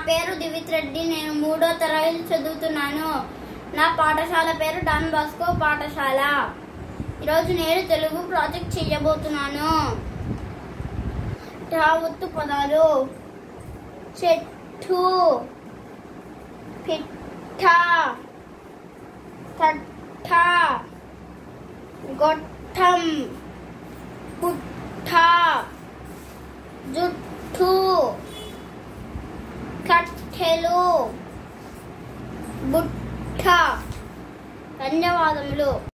పేరు దివిత్ రెడ్డి నేను మూడో తరగతి చదువుతున్నాను నా పాఠశాల పేరు డాన్ బాస్కో పాఠశాల ఈరోజు నేను తెలుగు ప్రాజెక్ట్ చేయబోతున్నాను రావత్తు పదాలు చెట్టు పిట్ట తట్ట గొట్టం పుట్ట జుట్టు కట్టెలు బుట్ట ధన్యవాదములు